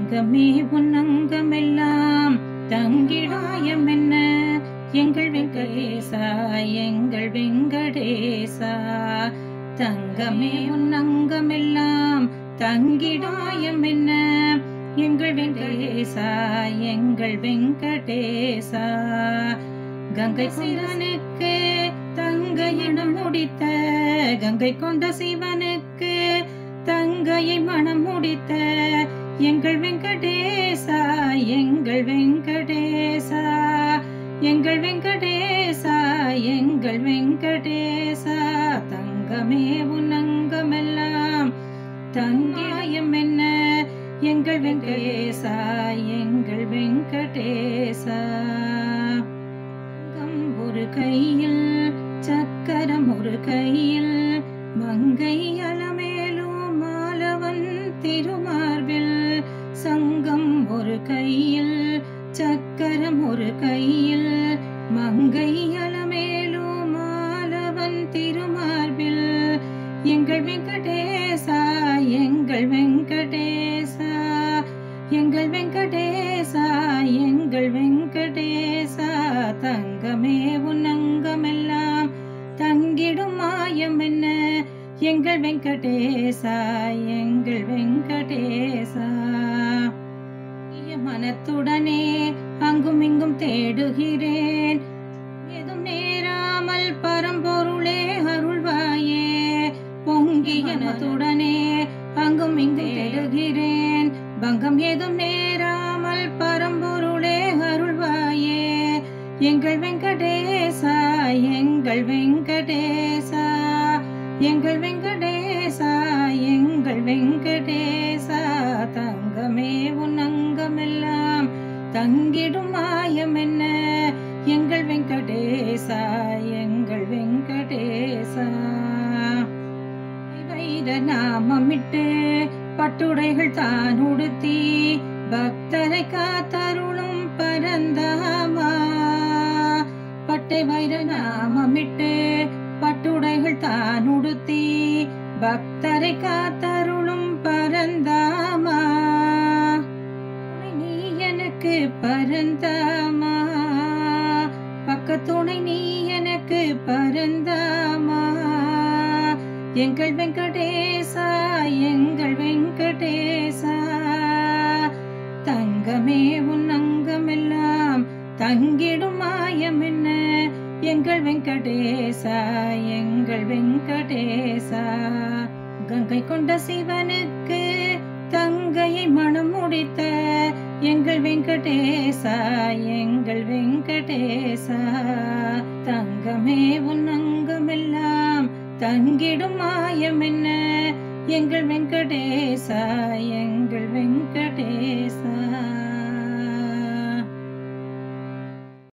தங்கமே உன்னங்கமெல்லாம் தங்கிடாயம் என்ன எங்கள் வெங்கடேசா எங்கள் வெங்கடேசா தங்கமே உன்னங்கமெல்லாம் தங்கிடாயம் என்ன எங்கள் வெங்கடேசா எங்கள் வெங்கடேசா கங்கை சிவனுக்கு தங்கையிடம் முடித்த கங்கை கொண்ட சிவனுக்கு தங்கையை மனம் முடித்த எங்கள் வெங்கடேசா எங்கள் வெங்கடேசா எங்கள் வெங்கடேசா எங்கள் வெங்கடேசா தங்கமே உன்னங்கமெல்லாம் தங்கியம் என்ன எங்கள் வெங்கடேசா எங்கள் வெங்கடேசா தங்கம் ஒரு கையில் சக்கரம் ஒரு கையில் மங்கை அலமேலும் மாலவன் திருமார்பில் சங்கம் ஒரு கையில் சக்கரம் ஒரு கையில் மங்கை அலமேலும் மாலவன் திருமார்பில் எங்கள் வெங்கடேசா எங்கள் வெங்கடேசா எங்கள் வெங்கடேசா எங்கள் வெங்கடேசா தங்கமே உன்னங்கமெல்லாம் தங்கிடும் மாயம் என்ன எங்கள் வெங்கடேசா எங்கள் வெங்கடேசா இய மனத்துடனே அங்கும் இங்கும் தேடுகிறேன் எதும் நேராமல் பரம்பொருளே அருள்வாயே பொங்கிய மனத்துடனே அங்கும் இங்கும் தேடுகிறேன் பங்கம் ஏதும் நேராமல் பரம்பொருளே அருள்வாயே எங்கள் வெங்கடேசா எங்கள் வெங்கடேசா எங்கள் வெங்கடேசா எங்கள் வெங்கடேசா தங்கமே உன்னங்கமெல்லாம் தங்கிடும் மாயம் என்ன எங்கள் வெங்கடேசா எங்கள் வெங்கடேசா வைர நாமமிட்டு பட்டுடைகள் தான் உடுத்தி பக்தரை காத்தருளும் பரந்தாமா பட்டை வைர நாமமிட்டு பட்டுடைகள் தான் உடுத்தி பக்தரை காத்தருளும் பரந்தாமா துணை நீ எனக்கு பரந்தாமா பக்கத்துணை நீ எனக்கு பரந்தாமா எங்கள் வெங்கடேசா எங்கள் வெங்கடேசா தங்கமே உன் அங்கமெல்லாம் தங்கிடும் மாயம் என்ன எங்கள் வெங்கடேசா எங்கள் வெங்கடேசா கங்கை கொண்ட சிவனுக்கு தங்கையை மனம் முடித்த எங்கள் வெங்கடேசா எங்கள் வெங்கடேசா தங்கமே உன் அங்கமெல்லாம் தங்கிடும் மாயம் என்ன எங்கள் வெங்கடேசா எங்கள் வெங்கடேசா